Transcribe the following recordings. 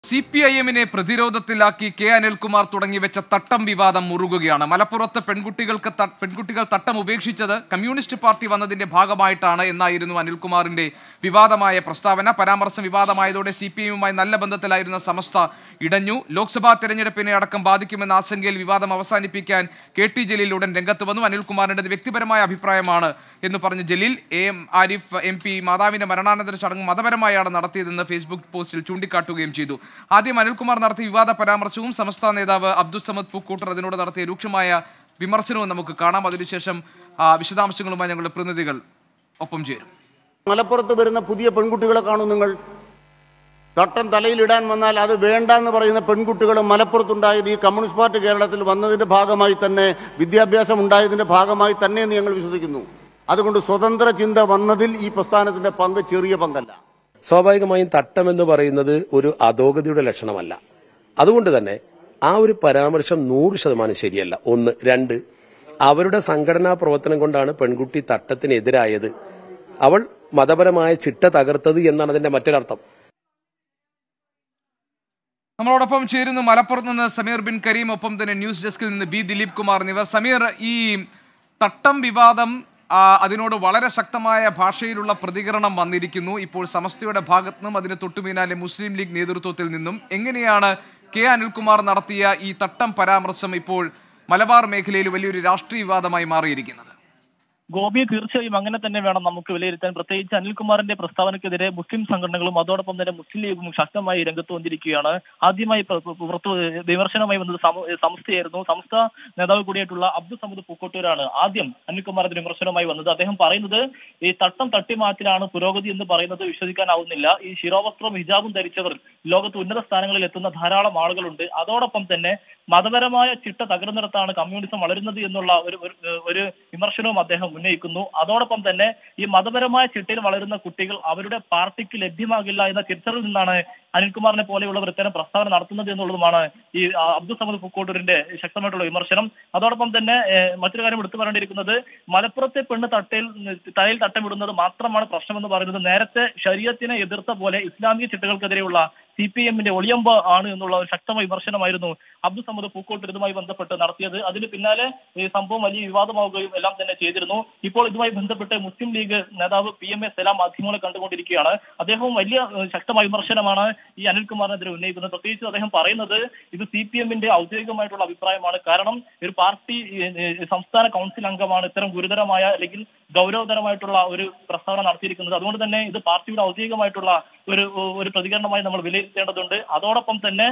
C P I എമ്മിനെ പ്രതിരോധത്തിലാക്കി K Anilkumar തുടങ്ങി വെച്ച തട്ടം വിവാദം മുറുകുകയാണ് മലപ്പുറത്ത് പെൺകുട്ടികൾക്ക് ത- പെൺകുട്ടികൾ തട്ടം ഉപേക്ഷിച്ചത് കമ്മ്യൂണിസ്റ്റ് പാർട്ടി വന്നതിന്റെ ഭാഗമായിട്ടാണ് എന്നായിരുന്നു അനിൽകുമാറിന്റെ വിവാദമായ പ്രസ്താവന പരാമർശം വിവാദമായതോടെ സി പി എമ്മുമായി നല്ല ബന്ധത്തിലായിരുന്ന സമസ്ത ഇടഞ്ഞു ലോക്സഭാ തെരഞ്ഞെടുപ്പിനെ അടക്കം ബാധിക്കുമെന്ന ആശങ്കയിൽ വിവാദം അവസാനിപ്പിക്കാൻ കെ ടി ജലീൽ ഉടൻ രംഗത്ത് വന്നു അനിൽകുമാറിന്റെ വ്യക്തിപരമായ അഭിപ്രായമാണ് എന്ന് പറഞ്ഞ Jaleel A M Arif M P മാതാവിന്റെ മരണാനന്തര ചടങ്ങ് മതപരമായാണ് നടത്തിയതെന്ന് ഫേസ്ബുക്ക് പോസ്റ്റിൽ ചൂണ്ടിക്കാട്ടുകയും ചെയ്തു ആദ്യം അനിൽകുമാർ നടത്തിയ വിവാദ പരാമർശവും സമസ്ത നേതാവ് അബ്ദുൾ സമദ് പൂക്കൂട്ടർ അതിനോട് നടത്തിയ രൂക്ഷമായ വിമർശനവും നമുക്ക് കാണാം അതിനുശേഷം ആ, വിശദാംശങ്ങളുമായി ഞങ്ങളുടെ പ്രതിനിധികൾ ഒപ്പം ചേരും മലപ്പുറത്ത് വരുന്ന പുതിയ പെൺകുട്ടികളെ കാണും നിങ്ങൾ തട്ടം തലയിലിടാൻ വന്നാൽ അത് വേണ്ട എന്ന് പറയുന്ന പെൺകുട്ടികൾ മലപ്പുറത്തുണ്ടായത് ഈ കമ്മ്യൂണിസ്റ്റ് പാർട്ടി കേരളത്തിൽ വന്നതിന്റെ ഭാഗമായി തന്നെ വിദ്യാഭ്യാസം ഉണ്ടായതിന്റെ ഭാഗമായി തന്നെ എന്ന് ഞങ്ങൾ വിശ്വസിക്കുന്നു അതുകൊണ്ട് സ്വതന്ത്ര ചിന്ത വന്നതിൽ ഈ പ്രസ്ഥാനത്തിന്റെ പങ്ക് ചെറിയ പങ്കല്ല സ്വാഭാവികമായും തട്ടം എന്ന് പറയുന്നത് ഒരു അധോഗതിയുടെ ലക്ഷണമല്ല അതുകൊണ്ട് തന്നെ ആ ഒരു പരാമർശം നൂറ് ശതമാനം ശരിയല്ല ഒന്ന് രണ്ട് അവരുടെ സംഘടനാ പ്രവർത്തനം കൊണ്ടാണ് പെൺകുട്ടി തട്ടത്തിനെതിരായത് അവൾ മതപരമായ ചിട്ട തകർത്തത് എന്നാണ് അതിന്റെ മറ്റൊരർത്ഥം നമ്മളോടൊപ്പം ചേരുന്നു മലപ്പുറത്ത് നിന്ന് സമീർ ബിൻ കരീം ഒപ്പം തന്നെ ന്യൂസ് ഡെസ്കിൽ നിന്ന് ബി ദിലീപ് കുമാർ എന്നിവർ സമീർ ഈ തട്ടം വിവാദം ആ, അതിനോട് വളരെ ശക്തമായ ഭാഷയിലുള്ള പ്രതികരണം വന്നിരിക്കുന്നു ഇപ്പോൾ സമസ്തയുടെ ഭാഗത്തു നിന്നും അതിന് തൊട്ടുപിന്നാലെ മുസ്ലിം ലീഗ് നേതൃത്വത്തിൽ നിന്നും എങ്ങനെയാണ് കെ അനിൽകുമാർ നടത്തിയ ഈ തട്ടം പരാമർശം ഇപ്പോൾ മലബാർ മേഖലയിൽ വലിയൊരു രാഷ്ട്രീയ വിവാദമായി മാറിയിരിക്കുന്നത് ഗോപി തീർച്ചയായും അങ്ങനെ തന്നെ വേണം നമുക്ക് വിലയിരുത്താൻ പ്രത്യേകിച്ച് അനിൽകുമാറിന്റെ പ്രസ്താവനയ്ക്കെതിരെ മുസ്ലിം സംഘടനകളും അതോടൊപ്പം തന്നെ മുസ്ലിം ലീഗും ശക്തമായി രംഗത്ത് വന്നിരിക്കുകയാണ് ആദ്യമായി പ്ര- പ്ര- പുറത്ത് വിമർശനമായി വന്നത് സമ- സംസ്ഥയായിരുന്നു സംസ്ഥ നേതാവ് കൂടിയായിട്ടുള്ള അബ്ദുൾ സമദ് പൂക്കോട്ടൂരാണ് ആദ്യം അനിൽകുമാറിന്റെ വിമർശനവുമായി വന്നത് അദ്ദേഹം പറയുന്നത് ഈ തട്ടം തട്ടിമാറ്റിലാണ് പുരോഗതി എന്ന് പറയുന്നത് വിശ്വസിക്കാനാവുന്നില്ല ഈ ശിരോവസ്ത്രവും ഹിജാബും ധരിച്ചവർ ലോകത്ത് ഉന്നത സ്ഥാനങ്ങളിൽ എത്തുന്ന ധാരാളം ആളുകളുണ്ട് അതോടൊപ്പം തന്നെ മതപരമായ ചിട്ട തകർന്നിടത്താണ് കമ്മ്യൂണിസം വളരുന്നത് എന്നുള്ള ഒരു ഒരു- ഒരു വിമർശനവും അദ്ദേഹം ഉന്നയിക്കുന്നു അതോടൊപ്പം തന്നെ ഈ മതപരമായ ചിട്ടയിൽ വളരുന്ന കുട്ടികൾ അവരുടെ പാർട്ടിക്ക് ലഭ്യമാകില്ല എന്ന തിരിച്ചറിവിൽ നിന്നാണ് അനിൽകുമാറിനെ പോലെയുള്ളവർ ഇത്തരം പ്രസ്താവന നടത്തുന്നത് എന്നുള്ളതുമാണ് ഈ ആ, അബ്ദുൾ സമദ് പൂക്കോട്ടൂരിന്റെ ശക്തമായിട്ടുള്ള വിമർശനം അതോടൊപ്പം തന്നെ ഏഹ്, മറ്റൊരു കാര്യം എടുത്തു പറയേണ്ടിയിരിക്കുന്നത് മലപ്പുറത്തെ പെണ്ണ് തട്ടയിൽ തലയിൽ തട്ടമിടുന്നത് മാത്രമാണ് പ്രശ്നമെന്ന് പറയുന്നത് നേരത്തെ ശരീരത്തിനെ എതിർത്ത പോലെ ഇസ്ലാമിക ചിട്ടകൾക്കെതിരെയുള്ള സി പി എമ്മിന്റെ ഒളിയമ്പ ആണ് എന്നുള്ള ഒരു ശക്തമായ വിമർശനമായിരുന്നു അബ്ദുൾ സമദ് പൂക്കോട്ട് ഇതുമായി ബന്ധപ്പെട്ട് നടത്തിയത് അതിന് പിന്നാലെ ഈ സംഭവം വലിയ വിവാദമാവുകയും എല്ലാം തന്നെ ചെയ്തിരുന്നു ഇപ്പോൾ ഇതുമായി ബന്ധപ്പെട്ട് മുസ്ലിം ലീഗ് നേതാവ് പി എം എ സലാം മാധ്യമങ്ങളെ കണ്ടുകൊണ്ടിരിക്കുകയാണ് അദ്ദേഹവും വലിയ ഏഹ്, ശക്തമായ വിമർശനമാണ് ഈ അനിൽകുമാറിനെതിരെ ഉന്നയിക്കുന്നത് പ്രത്യേകിച്ച് അദ്ദേഹം പറയുന്നത് ഇത് സി പി എമ്മിന്റെ ഔദ്യോഗികമായിട്ടുള്ള അഭിപ്രായമാണ് കാരണം ഒരു പാർട്ടി ഏഹ്, ഏഹ്, സംസ്ഥാന കൗൺസിൽ അംഗമാണ് ഇത്തരം ഗുരുതരമായ അല്ലെങ്കിൽ ഗൗരവതരമായിട്ടുള്ള ഒരു പ്രസ്താവന നടത്തിയിരിക്കുന്നത് അതുകൊണ്ട് തന്നെ ഇത് പാർട്ടിയുടെ ഔദ്യോഗികമായിട്ടുള്ള ഒരു ഒരു പ്രതികരണമായി നമ്മൾ വിലയിരുത്തേണ്ടതുണ്ട് അതോടൊപ്പം തന്നെ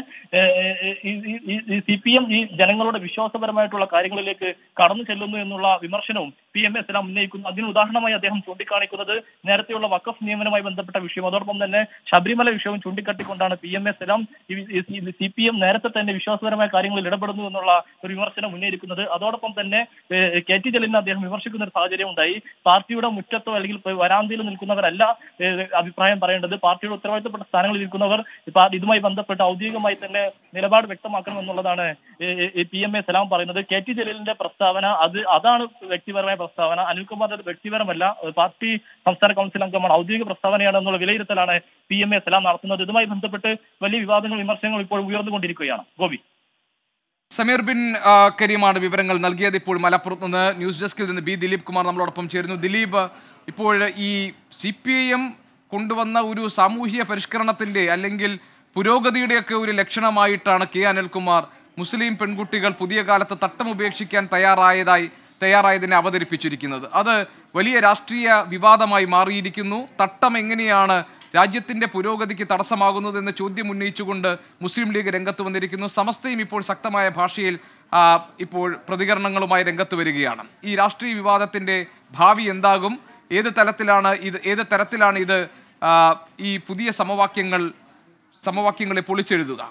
സി പി എം ഈ ജനങ്ങളുടെ വിശ്വാസപരമായിട്ടുള്ള കാര്യങ്ങളിലേക്ക് കടന്നു ചെല്ലുന്നു എന്നുള്ള വിമർശനവും പി എം എസ് എല്ലാം ഉന്നയിക്കുന്നു അതിന് ഉദാഹരണമായി അദ്ദേഹം ചൂണ്ടിക്കാണിക്കുന്നത് നേരത്തെയുള്ള വഖഫ് നിയമനവുമായി ബന്ധപ്പെട്ട വിഷയം അതോടൊപ്പം തന്നെ ശബരിമല വിഷയവും ചൂണ്ടിക്കാട്ടിക്കൊണ്ടാണ് പി എം എസ് എല്ലാം സി പി എം നേരത്തെ തന്നെ വിശ്വാസപരമായ കാര്യങ്ങളിൽ ഇടപെടുന്നു എന്നുള്ള ഒരു വിമർശനം ഉന്നയിക്കുന്നത് അതോടൊപ്പം തന്നെ ഏഹ്, കെ ടി ജലീലിനെ അദ്ദേഹം വിമർശിക്കുന്ന ഒരു സാഹചര്യം ഉണ്ടായി പാർട്ടിയുടെ മുറ്റത്തോ അല്ലെങ്കിൽ വരാന്തയിൽ നിൽക്കുന്നവരല്ല ഏഹ്, അഭിപ്രായം പറയേണ്ടത് പാർട്ടിയുടെ ഉത്തരവാദിത്തപ്പെട്ട സ്ഥാനങ്ങളിൽ ഇരിക്കുന്നവർ ഇപ്പൊ ഇതുമായി ബന്ധപ്പെട്ട് ഔദ്യോഗികമായി തന്നെ നിലപാട് വ്യക്തമാക്കണം എന്നുള്ളതാണ് പി എം എ സലാം പറയുന്നത് കെ ടി ജലീലിന്റെ പ്രസ്താവന അത് അതാണ് വ്യക്തിപരമായ പ്രസ്താവന അനിൽകുമാറിന്റെ വ്യക്തിപരമല്ല പാർട്ടി സംസ്ഥാന കൗൺസിൽ അംഗമാണ് ഔദ്യോഗിക പ്രസ്താവനയാണ് എന്നുള്ള വിലയിരുത്തലാണ് പി എം എ സലാം നടത്തുന്നത് ഇതുമായി ബന്ധപ്പെട്ട് വലിയ വിവാദങ്ങൾ വിമർശനങ്ങൾ ഇപ്പോൾ ഉയർന്നുകൊണ്ടിരിക്കുകയാണ് ഗോപി സമീർ ബിൻ ആ, കരീമാണ് വിവരങ്ങൾ നൽകിയത് ഇപ്പോൾ മലപ്പുറത്ത് നിന്ന് ന്യൂസ് ഡെസ്കിൽ നിന്ന് ബി ദിലീപ് കുമാർ നമ്മളോടൊപ്പം ചേരുന്നു ദിലീപ് ഇപ്പോൾ ഈ സി പി ഐ എം കൊണ്ടുവന്ന ഒരു സാമൂഹ്യ പരിഷ്കരണത്തിന്റെ അല്ലെങ്കിൽ പുരോഗതിയുടെയൊക്കെ ഒരു ലക്ഷണമായിട്ടാണ് കെ അനിൽകുമാർ മുസ്ലിം പെൺകുട്ടികൾ പുതിയ കാലത്ത് തട്ടം ഉപേക്ഷിക്കാൻ തയ്യാറായതായി തയ്യാറായതിനെ അവതരിപ്പിച്ചിരിക്കുന്നത് അത് വലിയ രാഷ്ട്രീയ വിവാദമായി മാറിയിരിക്കുന്നു തട്ടം എങ്ങനെയാണ് രാജ്യത്തിന്റെ പുരോഗതിക്ക് തടസ്സമാകുന്നതെന്ന് ചോദ്യം ഉന്നയിച്ചുകൊണ്ട് മുസ്ലിം ലീഗ് രംഗത്ത് വന്നിരിക്കുന്നു സമസ്തയും ഇപ്പോൾ ശക്തമായ ഭാഷയിൽ ആ, ഇപ്പോൾ പ്രതികരണങ്ങളുമായി രംഗത്ത് വരികയാണ് ഈ രാഷ്ട്രീയ വിവാദത്തിന്റെ ഭാവി എന്താകും ഏത് തലത്തിലാണ് ഇത് ഏത് തരത്തിലാണ് ഇത് ആ, ഈ പുതിയ സമവാക്യങ്ങൾ സമവാക്യങ്ങളെ പൊളിച്ചെഴുതുക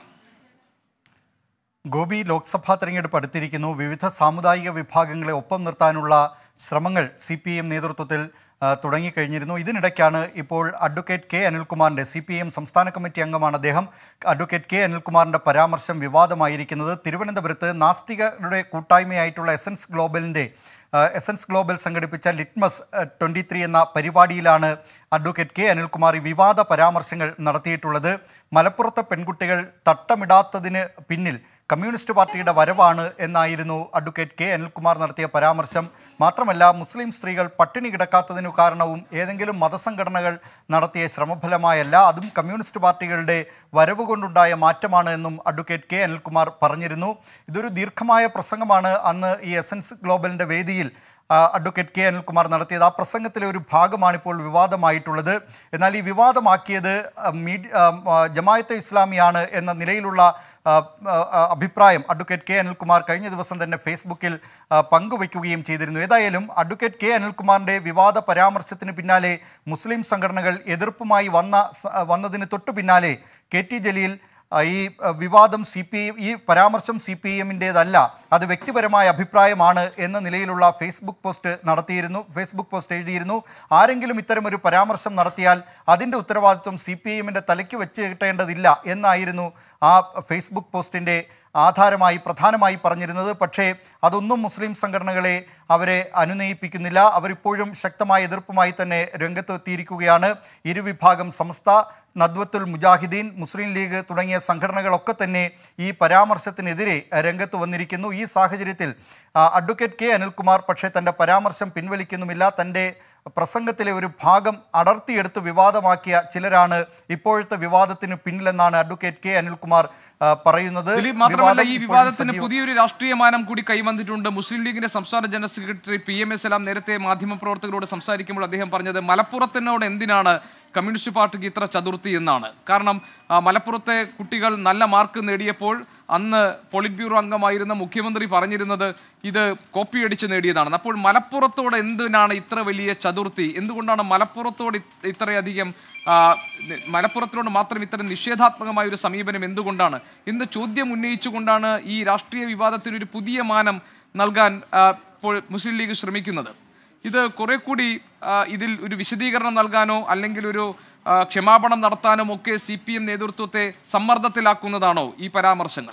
ഗോപി ലോക്സഭാ തെരഞ്ഞെടുപ്പ് അടുത്തിരിക്കുന്നു വിവിധ സാമുദായിക വിഭാഗങ്ങളെ ഒപ്പം നിർത്താനുള്ള ശ്രമങ്ങൾ സി പി എം നേതൃത്വത്തിൽ ആ, തുടങ്ങിക്കഴിഞ്ഞിരുന്നു ഇതിനിടയ്ക്കാണ് ഇപ്പോൾ അഡ്വക്കേറ്റ് കെ അനിൽകുമാറിൻ്റെ സി പി എം സംസ്ഥാന കമ്മിറ്റി അംഗമാണ് അദ്ദേഹം അഡ്വക്കേറ്റ് കെ അനിൽകുമാറിൻ്റെ പരാമർശം വിവാദമായിരിക്കുന്നത് തിരുവനന്തപുരത്ത് നാസ്തികരുടെ കൂട്ടായ്മയായിട്ടുള്ള എസൻസ് ഗ്ലോബലിൻ്റെ ആ, എസൻസ് ഗ്ലോബൽ സംഘടിപ്പിച്ച ലിറ്റ്മസ് ട്വൻ്റി ത്രീ എന്ന പരിപാടിയിലാണ് അഡ്വക്കേറ്റ് കെ അനിൽകുമാർ ഈ വിവാദ പരാമർശങ്ങൾ നടത്തിയിട്ടുള്ളത് മലപ്പുറത്തെ പെൺകുട്ടികൾ തട്ടമിടാത്തതിന് പിന്നിൽ കമ്മ്യൂണിസ്റ്റ് പാർട്ടിയുടെ വരവാണ് എന്നായിരുന്നു അഡ്വക്കേറ്റ് കെ അനിൽകുമാർ നടത്തിയ പരാമർശം മാത്രമല്ല മുസ്ലിം സ്ത്രീകൾ പട്ടിണി കിടക്കാത്തതിനു കാരണവും ഏതെങ്കിലും മതസംഘടനകൾ നടത്തിയ ശ്രമഫലമായല്ല അതും കമ്മ്യൂണിസ്റ്റ് പാർട്ടികളുടെ വരവ് കൊണ്ടുണ്ടായ മാറ്റമാണ് എന്നും അഡ്വക്കേറ്റ് കെ അനിൽകുമാർ പറഞ്ഞിരുന്നു ഇതൊരു ദീർഘമായ പ്രസംഗമാണ് അന്ന് ഈ എസൻസ് ഗ്ലോബലിൻ്റെ വേദിയിൽ ആ, അഡ്വക്കേറ്റ് കെ അനിൽകുമാർ നടത്തിയത് ആ പ്രസംഗത്തിലെ ഒരു ഭാഗമാണ് ഇപ്പോൾ വിവാദമായിട്ടുള്ളത് എന്നാൽ ഈ വിവാദമാക്കിയത് ആ, മീഡി ആ, ആ, ജമായത്തെ ഇസ്ലാമിയാണ് എന്ന നിലയിലുള്ള ആ, ആ, ആ, അഭിപ്രായം അഡ്വക്കേറ്റ് കെ അനിൽകുമാർ കഴിഞ്ഞ ദിവസം തന്നെ ഫേസ്ബുക്കിൽ ആ, പങ്കുവയ്ക്കുകയും ചെയ്തിരുന്നു ഏതായാലും അഡ്വക്കേറ്റ് കെ അനിൽകുമാറിൻ്റെ വിവാദ പരാമർശത്തിന് പിന്നാലെ മുസ്ലിം സംഘടനകൾ എതിർപ്പുമായി വന്ന സ- വന്നതിന് തൊട്ടു പിന്നാലെ കെ ടി ജലീൽ ആ, ഈ ആ, വിവാദം സി പി ഈ പരാമർശം സി പി എമ്മിൻ്റേതല്ല അത് വ്യക്തിപരമായ അഭിപ്രായമാണ് എന്ന നിലയിലുള്ള ഫേസ്ബുക്ക് പോസ്റ്റ് നടത്തിയിരുന്നു ഫേസ്ബുക്ക് പോസ്റ്റ് എഴുതിയിരുന്നു ആരെങ്കിലും ഇത്തരമൊരു പരാമർശം നടത്തിയാൽ അതിൻ്റെ ഉത്തരവാദിത്വം സി പി എമ്മിൻ്റെ തലയ്ക്ക് വെച്ച് കിട്ടേണ്ടതില്ല എന്നായിരുന്നു ആ ഫേസ്ബുക്ക് പോസ്റ്റിൻ്റെ ആധാരമായി പ്രധാനമായി പറഞ്ഞിരുന്നത് പക്ഷേ അതൊന്നും മുസ്ലിം സംഘടനകളെ അവരെ അനുനയിപ്പിക്കുന്നില്ല അവരിപ്പോഴും ശക്തമായ എതിർപ്പുമായി തന്നെ രംഗത്തെത്തിയിരിക്കുകയാണ് ഇരുവിഭാഗം സംസ്ഥ നദ്വത്തുൽ മുജാഹിദീൻ മുസ്ലിം ലീഗ് തുടങ്ങിയ സംഘടനകളൊക്കെ തന്നെ ഈ പരാമർശത്തിനെതിരെ രംഗത്ത് വന്നിരിക്കുന്നു ഈ സാഹചര്യത്തിൽ ആ, അഡ്വക്കേറ്റ് കെ അനിൽകുമാർ പക്ഷേ തൻ്റെ പരാമർശം പിൻവലിക്കുന്നുമില്ല തൻ്റെ പ്രസംഗത്തിലെ ഒരു ഭാഗം അടർത്തിയെടുത്ത് വിവാദമാക്കിയ ചിലരാണ് ഇപ്പോഴത്തെ വിവാദത്തിന് പിന്നിലെന്നാണ് അഡ്വക്കേറ്റ് കെ അനിൽകുമാർ ആ, പറയുന്നത് ദിലീപ് മാത്രമല്ല വിവാദം ഈ ഇപ്പോഴും വിവാദത്തിന് സജീവ- പുതിയൊരു രാഷ്ട്രീയ മാനം കൂടി കൈവന്നിട്ടുണ്ട് മുസ്ലിം ലീഗിന്റെ സംസ്ഥാന general secretary P M S എല്ലാം നേരത്തെ മാധ്യമപ്രവർത്തകരോട് സംസാരിക്കുമ്പോൾ അദ്ദേഹം പറഞ്ഞത് മലപ്പുറത്തിനോട് എന്തിനാണ് കമ്മ്യൂണിസ്റ്റ് പാർട്ടിക്ക് ഇത്ര ചതുർത്ഥി എന്നാണ് കാരണം ആ, മലപ്പുറത്തെ കുട്ടികൾ നല്ല മാർക്ക് നേടിയപ്പോൾ അന്ന് പോളിറ്റ് ബ്യൂറോ അംഗമായിരുന്ന മുഖ്യമന്ത്രി പറഞ്ഞിരുന്നത് ഇത് കോപ്പിയടിച്ച് നേടിയതാണെന്ന് അപ്പോൾ മലപ്പുറത്തോട് എന്തിനാണ് ഇത്ര വലിയ ചതുർത്ഥി എന്തുകൊണ്ടാണ് മലപ്പുറത്തോട് ഇത് ഇത്രയധികം ആ, നി- മലപ്പുറത്തിനോട് മാത്രം ഇത്തരം നിഷേധാത്മകമായ ഒരു സമീപനം എന്തുകൊണ്ടാണ് ഇന്ന് ചോദ്യം ഉന്നയിച്ചുകൊണ്ടാണ് ഈ രാഷ്ട്രീയ വിവാദത്തിന് ഒരു പുതിയ മാനം നൽകാൻ ആ, ഇപ്പോൾ മുസ്ലിം ലീഗ് ശ്രമിക്കുന്നത് ഇത് കുറെ കൂടി ആ, ഇതിൽ ഒരു വിശദീകരണം നൽകാനോ അല്ലെങ്കിൽ ഒരു ആ, ക്ഷമാപണം നടത്താനോ ഒക്കെ സി പി എം നേതൃത്വത്തെ സമ്മർദ്ദത്തിലാക്കുന്നതാണോ ഈ പരാമർശങ്ങൾ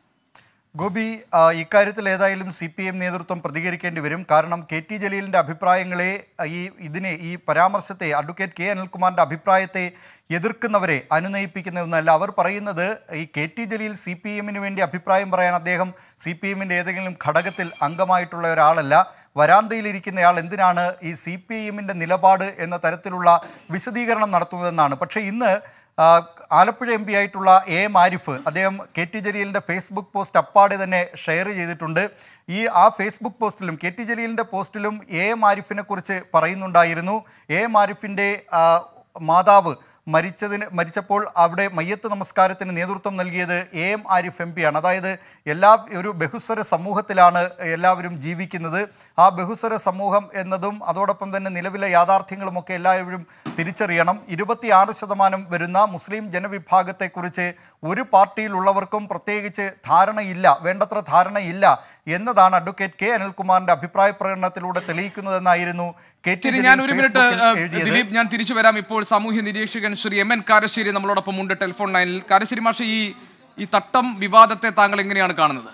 ഗോപി ആ, ഇക്കാര്യത്തിൽ ഏതായാലും സി പി എം നേതൃത്വം പ്രതികരിക്കേണ്ടി വരും കാരണം കെ ടി ജലീലിൻ്റെ അഭിപ്രായങ്ങളെ ആ, ഈ ഇതിനെ ഈ പരാമർശത്തെ അഡ്വക്കേറ്റ് കെ അനിൽകുമാറിൻ്റെ അഭിപ്രായത്തെ എതിർക്കുന്നവരെ അനുനയിപ്പിക്കുന്നതെന്നല്ല അവർ പറയുന്നത് ഈ K T Jaleel C P എമ്മിന് വേണ്ടി അഭിപ്രായം പറയാൻ അദ്ദേഹം സി പി എമ്മിൻ്റെ ഏതെങ്കിലും ഘടകത്തിൽ അംഗമായിട്ടുള്ള ഒരാളല്ല വരാന്തയിലിരിക്കുന്നയാൾ എന്തിനാണ് ഈ സി പി എമ്മിൻ്റെ നിലപാട് എന്ന തരത്തിലുള്ള വിശദീകരണം നടത്തുന്നതെന്നാണ് പക്ഷേ ഇന്ന് ആ, ആലപ്പുഴ എം പി ആയിട്ടുള്ള എ എം ആരിഫ് അദ്ദേഹം കെ ടി ജലീലിൻ്റെ ഫേസ്ബുക്ക് പോസ്റ്റ് അപ്പാടെ തന്നെ ഷെയർ ചെയ്തിട്ടുണ്ട് ഈ ആ ഫേസ്ബുക്ക് പോസ്റ്റിലും കെ ടി ജലീലിൻ്റെ പോസ്റ്റിലും എ എം ആരിഫിനെ കുറിച്ച് പറയുന്നുണ്ടായിരുന്നു എ എം ആരിഫിൻ്റെ ആ, മാതാവ് മരിച്ചതിന് മരിച്ചപ്പോൾ അവിടെ മയ്യത്ത് നമസ്കാരത്തിന് നേതൃത്വം നൽകിയത് എ എം ആരിഫ് എം പിയാണ് അതായത് എല്ലാ ഒരു ബഹുസ്വര സമൂഹത്തിലാണ് എല്ലാവരും ജീവിക്കുന്നത് ആ ബഹുസ്വര സമൂഹം എന്നതും അതോടൊപ്പം തന്നെ നിലവിലെ യാഥാർത്ഥ്യങ്ങളുമൊക്കെ എല്ലാവരും തിരിച്ചറിയണം ഇരുപത്തിയാറ് ശതമാനം വരുന്ന മുസ്ലിം ജനവിഭാഗത്തെക്കുറിച്ച് ഒരു പാർട്ടിയിലുള്ളവർക്കും പ്രത്യേകിച്ച് ധാരണയില്ല വേണ്ടത്ര ധാരണയില്ല എന്നതാണ് അഡ്വക്കേറ്റ് കെ അനിൽകുമാറിന്റെ അഭിപ്രായ പ്രകടനത്തിലൂടെ തെളിയിക്കുന്നതെന്നായിരുന്നു കെ ടി ശരി ജലീൽ ഞാൻ ഒരു മിനിറ്റ് ഫേസ്ബുക്കിൽ ആ, എഴുതിയത്. ദിലീപ് ഞാൻ തിരിച്ചു വരാം ഇപ്പോൾ സാമൂഹ്യ നിരീക്ഷകൻ ശ്രീ എം എൻ കാരശ്ശേരി നമ്മളോടൊപ്പം ഉണ്ട് ടെലിഫോൺ ലൈനിൽ കാരശ്ശേരി മാഷ ഈ ഈ തട്ടം വിവാദത്തെ താങ്കൾ എങ്ങനെയാണ് കാണുന്നത്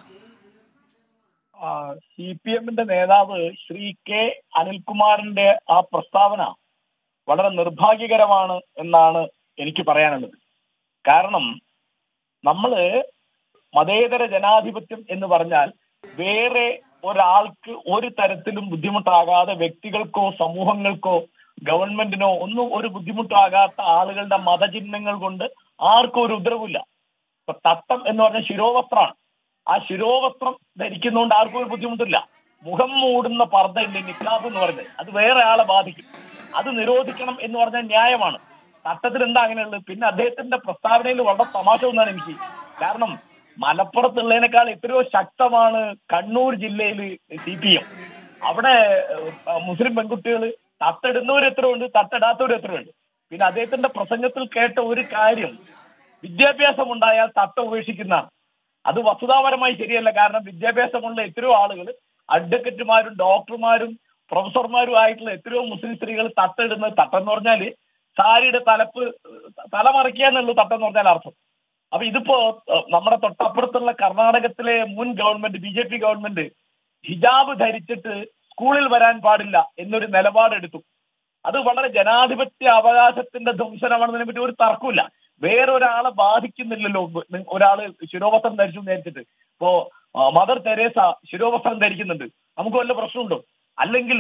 സി പി എമ്മിന്റെ നേതാവ് ശ്രീ കെ അനിൽകുമാറിന്റെ ആ പ്രസ്താവന വളരെ നിർഭാഗ്യകരമാണ് എന്നാണ് എനിക്ക് പറയാനുള്ളത് കാരണം നമ്മള് മതേതര ജനാധിപത്യം എന്ന് പറഞ്ഞാൽ വേറെ ഒരാൾക്ക് ഒരു തരത്തിലും ബുദ്ധിമുട്ടാകാതെ വ്യക്തികൾക്കോ സമൂഹങ്ങൾക്കോ ഗവൺമെന്റിനോ ഒന്നും ഒരു ബുദ്ധിമുട്ടാകാത്ത ആളുകളുടെ മതചിഹ്നങ്ങൾ കൊണ്ട് ആർക്കും ഒരു ഉപദ്രവമില്ല ഇപ്പൊ തട്ടം എന്ന് പറഞ്ഞ ശിരോവസ്ത്രമാണ് ആ ശിരോവസ്ത്രം ധരിക്കുന്നതുകൊണ്ട് ആർക്കും ഒരു ബുദ്ധിമുട്ടില്ല മുഖം മൂടുന്ന പർദ്ദ ഉണ്ട് നിക്കാബ് എന്ന് പറയുന്നത് അത് വേറെ ആളെ ബാധിക്കും അത് നിരോധിക്കണം എന്ന് പറഞ്ഞാൽ ന്യായമാണ് തട്ടത്തിൽ എന്താ അങ്ങനെയുള്ളത് പിന്നെ അദ്ദേഹത്തിന്റെ പ്രസ്താവനയിൽ വളരെ തമാശ ഒന്നാണ് എനിക്ക് കാരണം മലപ്പുറത്തുള്ളതിനേക്കാൾ എത്രയോ ശക്തമാണ് കണ്ണൂർ ജില്ലയിൽ സി പി എം അവിടെ ഏഹ്, മുസ്ലിം പെൺകുട്ടികൾ തട്ടിടുന്നവർ എത്ര ഉണ്ട് തട്ടിടാത്തവർ എത്ര ഉണ്ട് പിന്നെ അദ്ദേഹത്തിന്റെ പ്രസംഗത്തിൽ കേട്ട ഒരു കാര്യം വിദ്യാഭ്യാസം ഉണ്ടായാൽ തട്ട ഉപേക്ഷിക്കുന്നതാണ് അത് വസ്തുതാപരമായി ശരിയല്ല കാരണം വിദ്യാഭ്യാസമുള്ള എത്രയോ ആളുകൾ അഡ്വക്കറ്റുമാരും ഡോക്ടർമാരും പ്രൊഫസർമാരും ആയിട്ടുള്ള എത്രയോ മുസ്ലിം സ്ത്രീകൾ തട്ടിടുന്നത് തട്ടെന്ന് പറഞ്ഞാല് സാരിയുടെ തലപ്പ് തലമറിക്കുക എന്നുള്ളൂ തട്ടെന്ന് പറഞ്ഞാൽ അർത്ഥം അപ്പൊ ഇതിപ്പോ ഏഹ്, നമ്മുടെ തൊട്ടപ്പുറത്തുള്ള കർണാടകത്തിലെ മുൻ government B J P government ഹിജാബ് ധരിച്ചിട്ട് സ്കൂളിൽ വരാൻ പാടില്ല എന്നൊരു നിലപാടെടുത്തു അത് വളരെ ജനാധിപത്യ അവകാശത്തിന്റെ ധ്വംസനമാണെന്നതിനെ പറ്റി ഒരു തർക്കമില്ല വേറൊരാളെ ബാധിക്കുന്നില്ലല്ലോ നി- ഒരാള് ശിരോവസ്ത്രം ധരിച്ചു എന്ന് വിചാരിച്ചിട്ട് ഇപ്പോ ആ, മദർ തെരേസ ശിരോവസ്ത്രം ധരിക്കുന്നുണ്ട് നമുക്ക് വല്ല പ്രശ്നമുണ്ടോ അല്ലെങ്കിൽ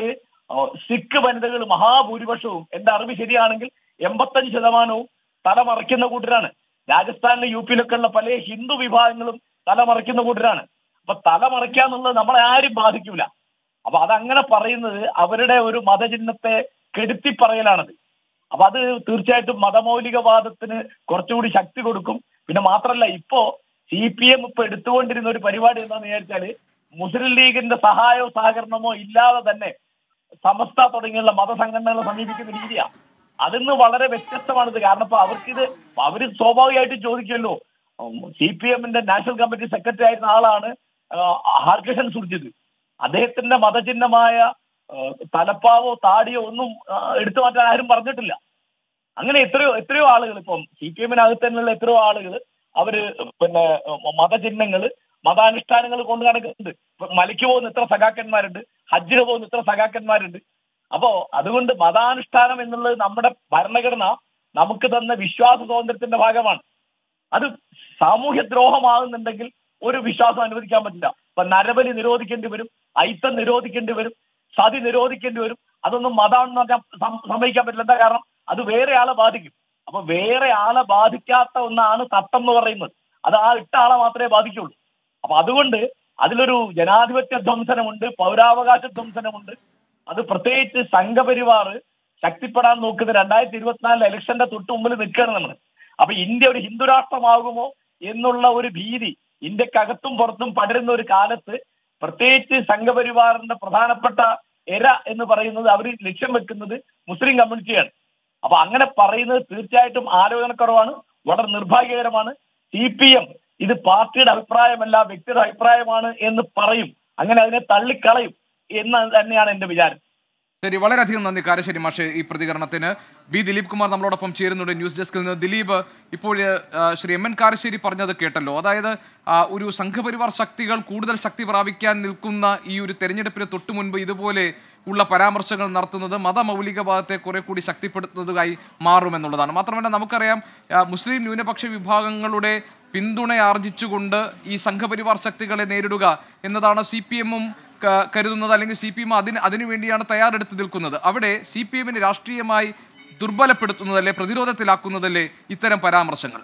സിഖ് വനിതകൾ മഹാഭൂരിപക്ഷവും എന്റെ അറിവ് ശരിയാണെങ്കിൽ എൺപത്തഞ്ച് ശതമാനവും തലമറയ്ക്കുന്ന കൂട്ടരാണ് രാജസ്ഥാനിലെ യു പിയിലൊക്കെ ഉള്ള പല ഹിന്ദു വിഭാഗങ്ങളും തലമറയ്ക്കുന്ന കൂട്ടരാണ് അപ്പൊ തലമറയ്ക്കാന്നുള്ളത് നമ്മളെ ആരും ബാധിക്കൂല അപ്പൊ അതങ്ങനെ പറയുന്നത് അവരുടെ ഒരു മതചിഹ്നത്തെ കെടുത്തി പറയലാണത് അപ്പൊ അത് തീർച്ചയായിട്ടും മതമൗലികവാദത്തിന് കുറച്ചുകൂടി ശക്തി കൊടുക്കും പിന്നെ മാത്രമല്ല ഇപ്പോ സി പി എം ഇപ്പൊ എടുത്തുകൊണ്ടിരുന്ന ഒരു പരിപാടി എന്താന്ന് വിചാരിച്ചാല് മുസ്ലിം ലീഗിന്റെ സഹായമോ സഹകരണമോ ഇല്ലാതെ തന്നെ സമസ്ത തുടങ്ങിയുള്ള മതസംഘടനകളെ സമീപിക്കുന്ന രീതിയാണ് അതിന്ന് വളരെ വ്യത്യസ്തമാണിത് കാരണം ഇപ്പൊ അവർക്കിത് അവര് സ്വാഭാവികമായിട്ടും ചോദിക്കുമല്ലോ സി പി എമ്മിന്റെ നാഷണൽ കമ്മിറ്റി സെക്രട്ടറി ആയിരുന്ന ആളാണ് ഹർകൃഷ്ണൻ സുർജിത് അദ്ദേഹത്തിന്റെ മതചിഹ്നമായ ആ, തലപ്പാവോ താടിയോ ഒന്നും ആ, എടുത്തു മാറ്റാൻ ആരും പറഞ്ഞിട്ടില്ല അങ്ങനെ എത്രയോ എത്രയോ ആളുകൾ ഇപ്പം സി പി എമ്മിനകത്ത് തന്നെയുള്ള എത്രയോ ആളുകൾ അവര് പിന്നെ ഉം, മതചിഹ്നങ്ങള് മതാനുഷ്ഠാനങ്ങൾ കൊണ്ട് നടക്കുന്നുണ്ട് ഇപ്പൊ മലയ്ക്ക് പോകുന്ന ഇത്ര സഖാക്കന്മാരുണ്ട് ഹജ്ജിന് പോകുന്ന ഇത്ര സഖാക്കന്മാരുണ്ട് അപ്പോ അതുകൊണ്ട് മതാനുഷ്ഠാനം എന്നുള്ളത് നമ്മുടെ ഭരണഘടന നമുക്ക് തന്ന വിശ്വാസ സ്വാതന്ത്ര്യത്തിന്റെ ഭാഗമാണ് അത് സാമൂഹ്യ ദ്രോഹമാകുന്നുണ്ടെങ്കിൽ ഒരു വിശ്വാസം അനുവദിക്കാൻ പറ്റില്ല ഇപ്പൊ നരബലി നിരോധിക്കേണ്ടി വരും ഐത്തം നിരോധിക്കേണ്ടി വരും സതി നിരോധിക്കേണ്ടി വരും അതൊന്നും മതാണെന്ന് പറഞ്ഞാൽ സം- സമ്മതിക്കാൻ പറ്റില്ല എന്താ കാരണം അത് വേറെ ആളെ ബാധിക്കും അപ്പൊ വേറെ ആളെ ബാധിക്കാത്ത ഒന്നാണ് തട്ടം എന്ന് പറയുന്നത് അത് ആ ഇട്ട ആളെ മാത്രമേ ബാധിക്കുള്ളൂ അപ്പൊ അതുകൊണ്ട് അതിലൊരു ജനാധിപത്യ ധ്വംസനമുണ്ട് പൗരാവകാശ ധ്വംസനമുണ്ട് അത് പ്രത്യേകിച്ച് സംഘപരിവാർ ശക്തിപ്പെടാൻ നോക്കുന്ന രണ്ടായിരത്തി ഇരുപത്തിനാലിലെ ഇലക്ഷന്റെ തൊട്ട് മുമ്പിൽ നിൽക്കുകയാണ് നമ്മൾ അപ്പൊ ഇന്ത്യ ഒരു ഹിന്ദുരാഷ്ട്രമാകുമോ എന്നുള്ള ഒരു ഭീതി ഇന്ത്യക്കകത്തും പുറത്തും പടരുന്ന ഒരു കാലത്ത് പ്രത്യേകിച്ച് സംഘപരിവാറിന്റെ പ്രധാനപ്പെട്ട എര എന്ന് പറയുന്നത് അവർ ലക്ഷ്യം വെക്കുന്നത് മുസ്ലിം കമ്മ്യൂണിറ്റിയാണ് അപ്പൊ അങ്ങനെ പറയുന്നത് തീർച്ചയായിട്ടും ആലോചനക്കുറവാണ് വളരെ നിർഭാഗ്യകരമാണ് സി പി എം ഇത് പാർട്ടിയുടെ അഭിപ്രായമല്ല വ്യക്തിയുടെ അഭിപ്രായമാണ് എന്ന് പറയും അങ്ങനെ അതിനെ തള്ളിക്കളയും എന്ന് തന്നെയാണ് എന്റെ വിചാരം ശരി വളരെയധികം നന്ദി കാരശ്ശേരി മാഷെ ഈ പ്രതികരണത്തിന് ബി ദിലീപ് കുമാർ നമ്മളോടൊപ്പം ചേരുന്നുണ്ട് ന്യൂസ് ഡെസ്കിൽ നിന്ന് ദിലീപ് ഇപ്പോൾ ആ, ശ്രീ എം എൻ കാരശ്ശേരി പറഞ്ഞത് കേട്ടല്ലോ അതായത് ആ, ഒരു സംഘപരിവാർ ശക്തികൾ കൂടുതൽ ശക്തി പ്രാപിക്കാൻ നിൽക്കുന്ന ഈ ഒരു തെരഞ്ഞെടുപ്പിന് തൊട്ടു മുൻപ് ഇതുപോലെ ഉള്ള പരാമർശങ്ങൾ നടത്തുന്നത് മതമൗലികവാദത്തെ കുറെ കൂടി ശക്തിപ്പെടുത്തുന്നതായി മാറുമെന്നുള്ളതാണ് മാത്രമല്ല നമുക്കറിയാം ആ, മുസ്ലിം ന്യൂനപക്ഷ വിഭാഗങ്ങളുടെ പിന്തുണ ആർജിച്ചുകൊണ്ട് ഈ സംഘപരിവാർ ശക്തികളെ നേരിടുക എന്നതാണ് സി പി എമ്മും കരുതുന്നത് അല്ലെങ്കിൽ സി പി എം അതിന് അതിനുവേണ്ടിയാണ് തയ്യാറെടുത്ത് നിൽക്കുന്നത് അവിടെ സി പി എമ്മിനെ രാഷ്ട്രീയമായി ദുർബലപ്പെടുത്തുന്നതല്ലേ പ്രതിരോധത്തിലാക്കുന്നതല്ലേ ഇത്തരം പരാമർശങ്ങൾ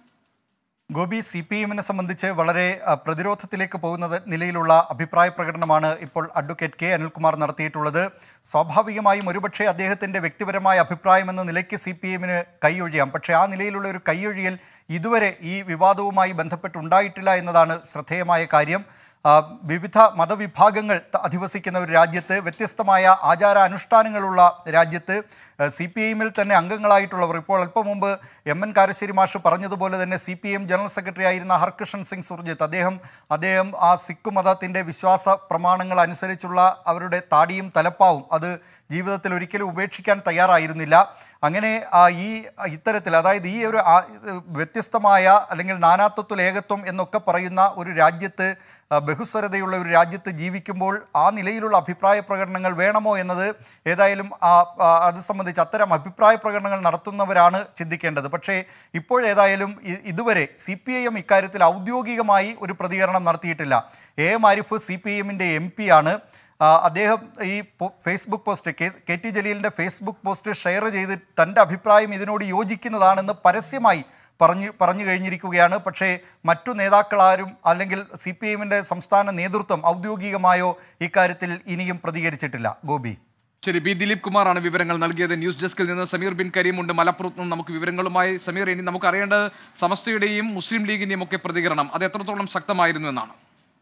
ഗോപി സി പി എമ്മിനെ സംബന്ധിച്ച് വളരെ അഹ്, പ്രതിരോധത്തിലേക്ക് പോകുന്ന നിലയിലുള്ള അഭിപ്രായ പ്രകടനമാണ് ഇപ്പോൾ അഡ്വക്കേറ്റ് കെ അനിൽകുമാർ നടത്തിയിട്ടുള്ളത് സ്വാഭാവികമായും ഒരുപക്ഷെ അദ്ദേഹത്തിൻ്റെ വ്യക്തിപരമായ അഭിപ്രായം എന്ന നിലയ്ക്ക് സി പി എമ്മിന് കൈയൊഴിയാം പക്ഷേ ആ നിലയിലുള്ള ഒരു കൈയൊഴിയൽ ഇതുവരെ ഈ വിവാദവുമായി ബന്ധപ്പെട്ടുണ്ടായിട്ടില്ല എന്നതാണ് ശ്രദ്ധേയമായ കാര്യം ആ, വിവിധ മതവിഭാഗങ്ങൾ ത- അധിവസിക്കുന്ന ഒരു രാജ്യത്ത് വ്യത്യസ്തമായ ആചാര അനുഷ്ഠാനങ്ങളുള്ള രാജ്യത്ത് സി പി ഐഎമ്മിൽ തന്നെ അംഗങ്ങളായിട്ടുള്ളവർ ഇപ്പോൾ അല്പം മുമ്പ് എം എൻ കാരശ്ശേരി മാഷ് പറഞ്ഞതുപോലെ തന്നെ C P M general secretary ആയിരുന്ന ഹർകൃഷ്ണൻ സിംഗ് സുർജിത്ത് അദ്ദേഹം അദ്ദേഹം ആ സിഖ് മതത്തിൻ്റെ വിശ്വാസ പ്രമാണങ്ങൾ അനുസരിച്ചുള്ള അവരുടെ താടിയും തലപ്പാവും അത് ജീവിതത്തിൽ ഒരിക്കലും ഉപേക്ഷിക്കാൻ തയ്യാറായിരുന്നില്ല അങ്ങനെ ആ, ഈ ഇത്തരത്തിൽ അതായത് ഈ ഒരു ആ, വ്യത്യസ്തമായ അല്ലെങ്കിൽ നാനാത്വത്തിൽ ഏകത്വം എന്നൊക്കെ പറയുന്ന ഒരു രാജ്യത്ത് ആ, ബഹുസ്വരതയുള്ള ഒരു രാജ്യത്ത് ജീവിക്കുമ്പോൾ ആ നിലയിലുള്ള അഭിപ്രായ പ്രകടനങ്ങൾ വേണമോ എന്നത് ഏതായാലും ആ, ആ, അത് സംബന്ധിച്ച് അത്തരം അഭിപ്രായ പ്രകടനങ്ങൾ നടത്തുന്നവരാണ് ചിന്തിക്കേണ്ടത് പക്ഷേ ഇപ്പോഴേതായാലും ഇ- ഇതുവരെ സി പി ഐ എം ഇക്കാര്യത്തിൽ ഔദ്യോഗികമായി ഒരു പ്രതികരണം നടത്തിയിട്ടില്ല A M Arif C P I എമ്മിൻ്റെ എം പി ആണ് ആ, അദ്ദേഹം ഈ പോ- Facebook post K K T ജലീലിൻ്റെ ഫേസ്ബുക്ക് പോസ്റ്റ് ഷെയർ ചെയ്ത് തൻ്റെ അഭിപ്രായം ഇതിനോട് യോജിക്കുന്നതാണെന്ന് പരസ്യമായി പറഞ്ഞു പറഞ്ഞു കഴിഞ്ഞിരിക്കുകയാണ് പക്ഷേ മറ്റു നേതാക്കളാരും അല്ലെങ്കിൽ സി പി എമ്മിൻ്റെ സംസ്ഥാന നേതൃത്വം ഔദ്യോഗികമായോ ഇക്കാര്യത്തിൽ ഇനിയും പ്രതികരിച്ചിട്ടില്ല ഗോപി ശരി ബി ദിലീപ് കുമാറാണ് വിവരങ്ങൾ നൽകിയത് ന്യൂസ് ഡെസ്കിൽ നിന്ന് സമീർ ബിൻ കരീം ഉണ്ട് മലപ്പുറത്ത് നിന്ന് നമുക്ക് വിവരങ്ങളുമായി സമീർ ഇനി നമുക്ക് അറിയേണ്ടത് സമസ്തയുടെയും മുസ്ലിം ലീഗിന്റെയും ഒക്കെ പ്രതികരണം അത് എത്രത്തോളം ശക്തമായിരുന്നു എന്നാണ്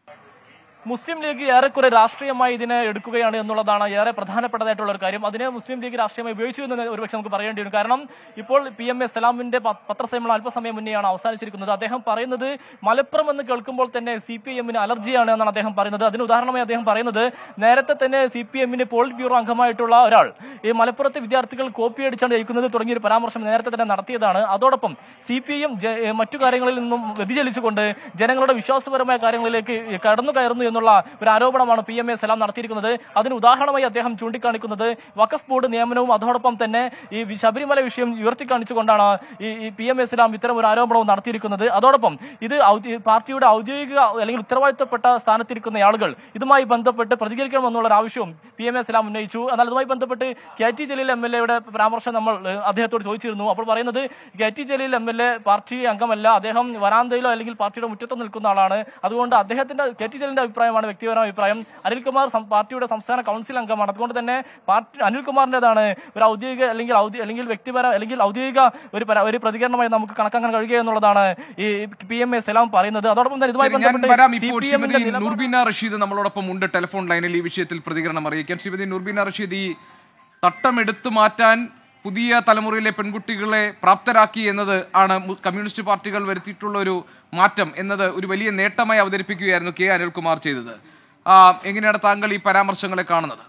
മുസ്ലിം ലീഗ് ഏറെക്കുറെ രാഷ്ട്രീയമായി ഇതിനെ എടുക്കുകയാണ് എന്നുള്ളതാണ് ഏറെ പ്രധാനപ്പെട്ടതായിട്ടുള്ള ഒരു കാര്യം അതിനെ മുസ്ലിം ലീഗ് രാഷ്ട്രീയമായി ഉപയോഗിച്ചു എന്ന് ഒരുപക്ഷെ നമുക്ക് പറയേണ്ടി വരും കാരണം ഇപ്പോൾ പി എം എ സലാമിന്റെ പ- പത്രസമ്മേളനം അല്പസമയം മുന്നെയാണ് അവസാനിച്ചിരിക്കുന്നത് അദ്ദേഹം പറയുന്നത് മലപ്പുറം എന്ന് കേൾക്കുമ്പോൾ തന്നെ സി പി എമ്മിന് അലർജിയാണ് എന്നാണ് അദ്ദേഹം പറയുന്നത് അതിന് ഉദാഹരണമായി അദ്ദേഹം പറയുന്നത് നേരത്തെ തന്നെ സി പി എമ്മിന് പോളിറ്റ് ബ്യൂറോ അംഗമായിട്ടുള്ള ഒരാൾ ഈ മലപ്പുറത്തെ വിദ്യാർത്ഥികൾ കോപ്പി അടിച്ചാണ് ജയിക്കുന്നത് തുടങ്ങിയ ഒരു പരാമർശം നേരത്തെ തന്നെ നടത്തിയതാണ് അതോടൊപ്പം സി പി ഐ എം മറ്റു കാര്യങ്ങളിൽ നിന്നും വ്യതിചലിച്ചുകൊണ്ട് ജനങ്ങളുടെ വിശ്വാസപരമായ കാര്യങ്ങളിലേക്ക് കടന്നു കയറുന്നു എന്നുള്ള ഒരു ആരോപണമാണ് പി എം എ സലാം നടത്തിയിരിക്കുന്നത് അതിന് ഉദാഹരണമായി അദ്ദേഹം ചൂണ്ടിക്കാണിക്കുന്നത് വഖഫ് ബോർഡ് നിയമനവും അതോടൊപ്പം തന്നെ ഈ വി- ശബരിമല വിഷയം ഉയർത്തിക്കാണിച്ചുകൊണ്ടാണ് ഈ ഈ പി എം എ സലാം ഇത്തരം ഒരു ആരോപണവും നടത്തിയിരിക്കുന്നത് അതോടൊപ്പം ഇത് ഔദ്യ- പാർട്ടിയുടെ ഔദ്യോഗിക അല്ലെങ്കിൽ ഉത്തരവാദിത്തപ്പെട്ട സ്ഥാനത്തിരിക്കുന്ന ആളുകൾ ഇതുമായി ബന്ധപ്പെട്ട് പ്രതികരിക്കണമെന്നുള്ള ഒരു ആവശ്യവും പി എം എ സലാം ഉന്നയിച്ചു എന്നാൽ ഇതുമായി ബന്ധപ്പെട്ട് K T Jaleel M L എയുടെ പരാമർശം നമ്മൾ ഏഹ്, അദ്ദേഹത്തോട് ചോദിച്ചിരുന്നു അപ്പോൾ പറയുന്നത് K T Jaleel M L A party അംഗമല്ല അദ്ദേഹം വരാന്തയിലോ അല്ലെങ്കിൽ പാർട്ടിയുടെ മുറ്റത്തോ നിൽക്കുന്ന ആളാണ് അതുകൊണ്ട് അദ്ദേഹത്തിന്റെ കെ ടി ജലീലിന്റെ അഭിപ്രായമാണ് വ്യക്തിപരമായ അഭിപ്രായം അനിൽകുമാർ സം- പാർട്ടിയുടെ സംസ്ഥാന കൗൺസിൽ അംഗമാണ് അതുകൊണ്ട് തന്നെ പാർട്ടി അനിൽകുമാറിന്റേതാണ് ഒരു ഔദ്യോഗിക അല്ലെങ്കിൽ ഔദ്യ- അല്ലെങ്കിൽ വ്യക്തിപര അല്ലെങ്കിൽ ഔദ്യോഗിക ഒരു പര- ഒരു പ്രതികരണമായി നമുക്ക് കണക്കാക്കാൻ കഴിയുക എന്നുള്ളതാണ് ഈ പി എം എ സലാം പറയുന്നത് അതോടൊപ്പം തന്നെ ഇതുമായി ശരി, ഞാൻ ബന്ധപ്പെട്ട് വരാം സി ഇപ്പോൾ പി ശ്രീമതി എമ്മിന്റെ നിലപാട് നുർബീന റഷീദ് നമ്മളോടൊപ്പം ഉണ്ട് ടെലിഫോൺ ലൈനിൽ ഈ വിഷയത്തിൽ പ്രതികരണം അറിയിക്കാൻ ശ്രീമതി നുർബീന റഷീദ് ഈ തട്ടം എടുത്തു മാറ്റാൻ പുതിയ തലമുറയിലെ പെൺകുട്ടികളെ പ്രാപ്തരാക്കി എന്നത് ആണ് മു- കമ്മ്യൂണിസ്റ്റ് പാർട്ടികൾ വരുത്തിയിട്ടുള്ള ഒരു മാറ്റം എന്നത് ഒരു വലിയ നേട്ടമായി അവതരിപ്പിക്കുകയായിരുന്നു കെ അനിൽകുമാർ ചെയ്തത് ആ, എങ്ങനെയാണ് താങ്കൾ ഈ പരാമർശങ്ങളെ കാണുന്നത്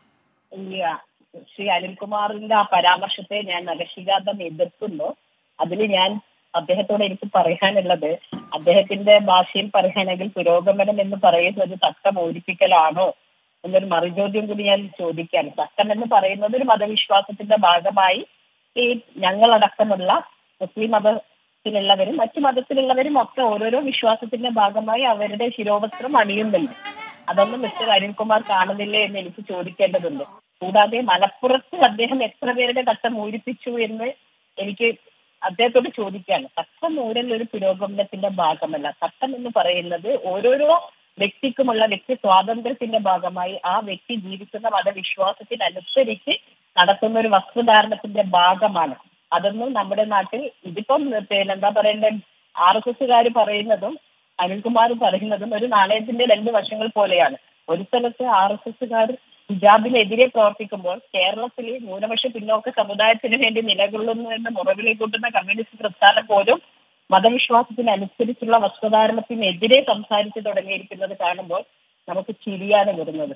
ഇല്ല ശ്രീ അനിൽകുമാറിന്റെ ആ പരാമർശത്തെ ഞാൻ നഖശികാന്തം എതിർക്കുന്നു അതിൽ ഞാൻ അദ്ദേഹത്തോട് എനിക്ക് പറയാനുള്ളത് അദ്ദേഹത്തിന്റെ ഭാഷയിൽ പറയുകയാണെങ്കിൽ പുരോഗമനം എന്ന് പറയുന്നത് തട്ടം ഓരിപ്പിക്കലാണോ എന്നൊരു മറുചോദ്യം കൂടി ഞാൻ ചോദിക്കുകയാണ് തട്ടം എന്ന് പറയുന്നത് ഒരു മതവിശ്വാസത്തിന്റെ ഭാഗമായി ഈ ഞങ്ങളടക്കമുള്ള മുസ്ലിം മതത്തിലുള്ളവരും മറ്റു മതത്തിലുള്ളവരും ഒക്കെ ഓരോരോ വിശ്വാസത്തിന്റെ ഭാഗമായി അവരുടെ ശിരോവസ്ത്രം അണിയുന്നുണ്ട് അതൊന്നും മിസ്റ്റർ അരുൺകുമാർ കാണുന്നില്ലേ എന്ന് എനിക്ക് ചോദിക്കേണ്ടതുണ്ട് കൂടാതെ മലപ്പുറത്ത് അദ്ദേഹം എത്ര പേരുടെ തട്ടം ഊരിപ്പിച്ചു എന്ന് എനിക്ക് അദ്ദേഹത്തോട് ചോദിക്കാണ് തട്ടം ഊരൽ ഒരു പുരോഗമനത്തിന്റെ ഭാഗമല്ല തട്ടം എന്ന് പറയുന്നത് ഓരോരോ വ്യക്തിക്കുമുള്ള വ്യക്തി സ്വാതന്ത്ര്യത്തിന്റെ ഭാഗമായി ആ വ്യക്തി ജീവിക്കുന്ന മതവിശ്വാസത്തിനനുസരിച്ച് നടത്തുന്ന ഒരു വസ്ത്രധാരണത്തിന്റെ ഭാഗമാണ് അതൊന്നും നമ്മുടെ നാട്ടിൽ ഇതിപ്പം പിന്നെ എന്താ പറയണ്ടേ ആർ എസ് എസുകാർ പറയുന്നതും അനിൽകുമാർ പറയുന്നതും ഒരു നാണയത്തിന്റെ രണ്ട് വശങ്ങൾ പോലെയാണ് ഒരു സ്ഥലത്ത് ആർ എസ് എസുകാർ ഹിജാബിനെതിരെ പ്രവർത്തിക്കുമ്പോൾ കേരളത്തിലെ ന്യൂനപക്ഷ പിന്നോക്ക സമുദായത്തിന് വേണ്ടി നിലകൊള്ളുന്നു എന്ന് മുറവിലേക്ക് കൂട്ടുന്ന കമ്മ്യൂണിസ്റ്റ് പ്രസ്ഥാനം പോലും മതവിശ്വാസത്തിനനുസരിച്ചുള്ള വസ്ത്രധാരണത്തിനെതിരെ സംസാരിച്ചു തുടങ്ങിയിരിക്കുന്നത് കാണുമ്പോൾ നമുക്ക് ചിരിയാണ് വരുന്നത്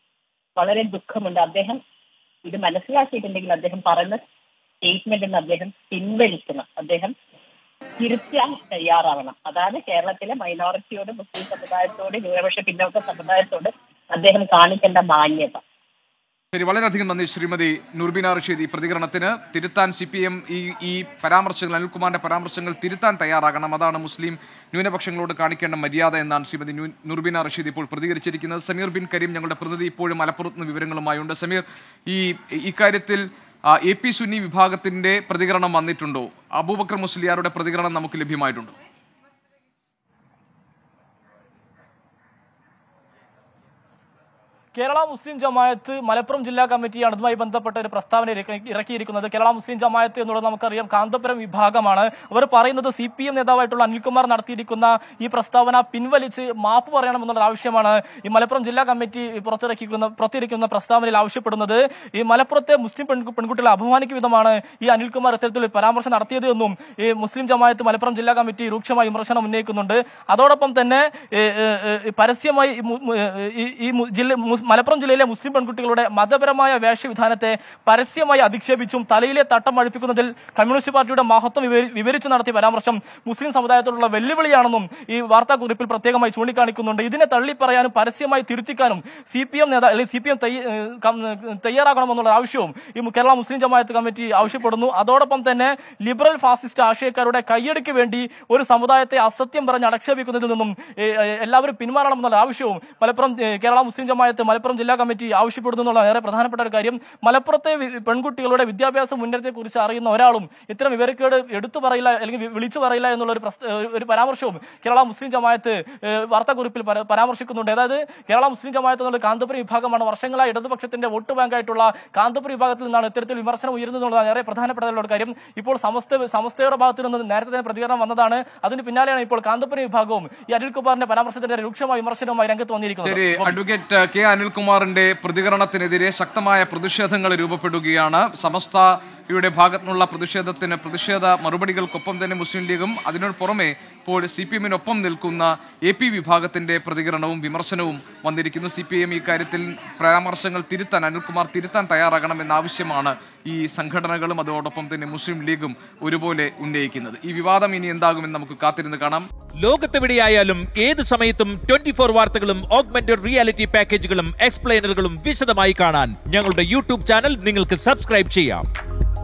വളരെ ദുഃഖമുണ്ട് അദ്ദേഹം ഇത് മനസ്സിലാക്കിയിട്ടുണ്ടെങ്കിൽ അദ്ദേഹം പറയുന്ന സ്റ്റേറ്റ്മെന്റിന് അദ്ദേഹം പിൻവലിക്കണം അദ്ദേഹം തിരുത്താൻ തയ്യാറാവണം അതാണ് കേരളത്തിലെ മൈനോറിറ്റിയോട് മുസ്ലിം സമുദായത്തോട് ന്യൂനപക്ഷ പിന്നോക്ക സമുദായത്തോട് അദ്ദേഹം കാണിക്കേണ്ട മാന്യത ശരി വളരെയധികം നന്ദി ശ്രീമതി നുർബിന റഷീദ് ഈ പ്രതികരണത്തിന് തിരുത്താൻ സി പി എം ഈ ഈ പരാമർശങ്ങൾ അനിൽകുമാറിന്റെ പരാമർശങ്ങൾ തിരുത്താൻ തയ്യാറാകണം അതാണ് മുസ്ലിം ന്യൂനപക്ഷങ്ങളോട് കാണിക്കേണ്ട മര്യാദ എന്നാണ് ശ്രീമതി ന്യൂ- നുർബിന റഷീദ് ഇപ്പോൾ പ്രതികരിച്ചിരിക്കുന്നത് സമീർ ബിൻ കരീം ഞങ്ങളുടെ പ്രതിനിധി ഇപ്പോഴും മലപ്പുറത്ത് നിന്ന് വിവരങ്ങളുമായുണ്ട് സമീർ ഈ ഇക്കാര്യത്തിൽ ആ, എ പി സുന്നി വിഭാഗത്തിന്റെ പ്രതികരണം വന്നിട്ടുണ്ടോ അബൂബക്കർ മുസ്ലിയാരുടെ പ്രതികരണം നമുക്ക് ലഭ്യമായിട്ടുണ്ടോ കേരള മുസ്ലിം ജമായത്ത് മലപ്പുറം ജില്ലാ കമ്മിറ്റിയാണ് അതുമായി ബന്ധപ്പെട്ട ഒരു പ്രസ്താവന ഇറക്കി- ഇറക്കിയിരിക്കുന്നത് കേരള മുസ്ലിം ജമായത്ത് എന്നുള്ളത് നമുക്കറിയാം കാന്തപുരം വിഭാഗമാണ് അവർ പറയുന്നത് സി പി എം നേതാവായിട്ടുള്ള അനിൽകുമാർ നടത്തിയിരിക്കുന്ന ഈ പ്രസ്താവന പിൻവലിച്ച് മാപ്പ് പറയണമെന്നുള്ള ആവശ്യമാണ് ഈ മലപ്പുറം ജില്ലാ കമ്മിറ്റി പുറത്തിറക്കിക്കുന്ന പുറത്തിരിക്കുന്ന പ്രസ്താവനയിൽ ആവശ്യപ്പെടുന്നത് ഈ മലപ്പുറത്തെ മുസ്ലിം പെൺകു- പെൺകുട്ടികളെ അപമാനിക്കും വിധമാണ് ഈ അനിൽകുമാർ ഇത്തരത്തിൽ ഒരു പരാമർശം നടത്തിയത് എന്നും ഈ മുസ്ലിം ജമായത്ത് മലപ്പുറം ജില്ലാ കമ്മിറ്റി രൂക്ഷമായ വിമർശനം ഉന്നയിക്കുന്നുണ്ട് അതോടൊപ്പം തന്നെ ഏ, ഏ, ഏ, പരസ്യമായി ഈ മു- മു- ഈ ഈ മു- ജില്ല മുസ്- മലപ്പുറം ജില്ലയിലെ മുസ്ലിം പെൺകുട്ടികളുടെ മതപരമായ വേഷവിധാനത്തെ പരസ്യമായി അധിക്ഷേപിച്ചും തലയിലെ തട്ടം അഴിപ്പിക്കുന്നതിൽ കമ്മ്യൂണിസ്റ്റ് പാർട്ടിയുടെ മഹത്വം വിവരി- വിവരിച്ചു നടത്തിയ പരാമർശം മുസ്ലിം സമുദായത്തോടുള്ള വെല്ലുവിളിയാണെന്നും ഈ വാർത്താക്കുറിപ്പിൽ പ്രത്യേകമായി ചൂണ്ടിക്കാണിക്കുന്നുണ്ട് ഇതിനെ തള്ളിപ്പറയാനും പരസ്യമായി തിരുത്തിക്കാനും സി പി എം നേതാ അല്ലെങ്കിൽ സി പി എം തയ്യാറാകണമെന്നുള്ള ആവശ്യവും ഈ കേരള മുസ്ലിം ജമാഅത്ത് കമ്മിറ്റി ആവശ്യപ്പെടുന്നു അതോടൊപ്പം തന്നെ ലിബറൽ ഫാസിസ്റ്റ് ആശയക്കാരുടെ കൈയടിക്ക് വേണ്ടി ഒരു സമുദായത്തെ അസത്യം പറഞ്ഞ് അടക്ഷേപിക്കുന്നതിൽ നിന്നും ഏ, ഏ, എല്ലാവരും പിന്മാറണമെന്നുള്ള ആവശ്യവും മലപ്പുറം ഏ, കേരള മുസ്ലിം ജമാഅത്ത് മലപ്പുറം ജില്ലാ കമ്മിറ്റി ആവശ്യപ്പെടുന്നു എന്നുള്ള ഏറെ പ്രധാനപ്പെട്ട ഒരു കാര്യം മലപ്പുറത്തെ വി- പെൺകുട്ടികളുടെ വിദ്യാഭ്യാസ മുന്നേറ്റത്തെ കുറിച്ച് അറിയുന്ന ഒരാളും ഇത്തരം വിവരക്കേട് എടുത്തു പറയില്ല അല്ലെങ്കിൽ വി- വിളിച്ചു പറയില്ല എന്നുള്ള ഒരു പ്രസ്- ഒരു- ഒരു പരാമർശവും കേരള മുസ്ലിം ജമാഅത്ത് ഏ, വാർത്താക്കുറിപ്പിൽ പര- പരാമർശിക്കുന്നുണ്ട് അതായത് കേരള മുസ്ലിം ജമാഅത്ത് എന്നുള്ള കാന്തപുരം വിഭാഗമാണ് വർഷങ്ങളായി ഇടതുപക്ഷത്തിന്റെ വോട്ട് ബാങ്കായിട്ടുള്ള കാന്തപുരം വിഭാഗത്തിൽ നിന്നാണ് ഇത്തരത്തിൽ വിമർശനം ഉയരുന്നതെന്നുള്ളതാണ് ഏറെ പ്രധാനപ്പെട്ട ഒരു കാര്യം ഇപ്പോൾ സമസ്ത സമസ്തയുടെ ഭാഗത്ത് നിന്ന് നേരത്തെ തന്നെ പ്രതികരണം വന്നതാണ് അതിന് പിന്നാലെയാണ് ഇപ്പോൾ കാന്തപുരം വിഭാഗവും ഈ അനിൽകുമാറിന്റെ പരാമർശത്തിനെതിരെ രൂക്ഷമായ വിമർശനവുമായി രംഗത്ത് വന്നിരിക്കുന്നത് ശരി അഡ്വക്കേറ്റ് കെ അനിൽകുമാറിന്റെ പ്രതികരണത്തിനെതിരെ ശക്തമായ പ്രതിഷേധങ്ങൾ രൂപപ്പെടുകയാണ് സമസ്തയുടെ ഭാഗത്തുനിന്നുള്ള പ്രതിഷേധത്തിന് പ്രതിഷേധ മറുപടികൾക്കൊപ്പം തന്നെ മുസ്ലിം ലീഗും അതിനു പുറമെ ഇപ്പോൾ സി പി എമ്മിനൊപ്പം നിൽക്കുന്ന എ പി വിഭാഗത്തിന്റെ പ്രതികരണവും വിമർശനവും വന്നിരിക്കുന്നു സി പി എം ഇക്കാര്യത്തിൽ പരാമർശങ്ങൾ തിരുത്താൻ അനിൽകുമാർ തിരുത്താൻ തയ്യാറാകണമെന്ന ആവശ്യമാണ് ഈ സംഘടനകളും അതോടൊപ്പം തന്നെ മുസ്ലിം ലീഗും ഒരുപോലെ ഉന്നയിക്കുന്നത് ഈ വിവാദം ഇനി എന്താകുമെന്ന് നമുക്ക് കാത്തിരുന്ന് കാണാം ലോകത്തെവിടെയായാലും ഏത് സമയത്തും ട്വന്റി ഫോർ വാർത്തകളും ഓഗ്മെന്റഡ് റിയാലിറ്റി പാക്കേജുകളും എക്സ്പ്ലെയിനറുകളും വിശദമായി കാണാൻ ഞങ്ങളുടെ യൂട്യൂബ് ചാനൽ നിങ്ങൾക്ക് സബ്സ്ക്രൈബ് ചെയ്യാം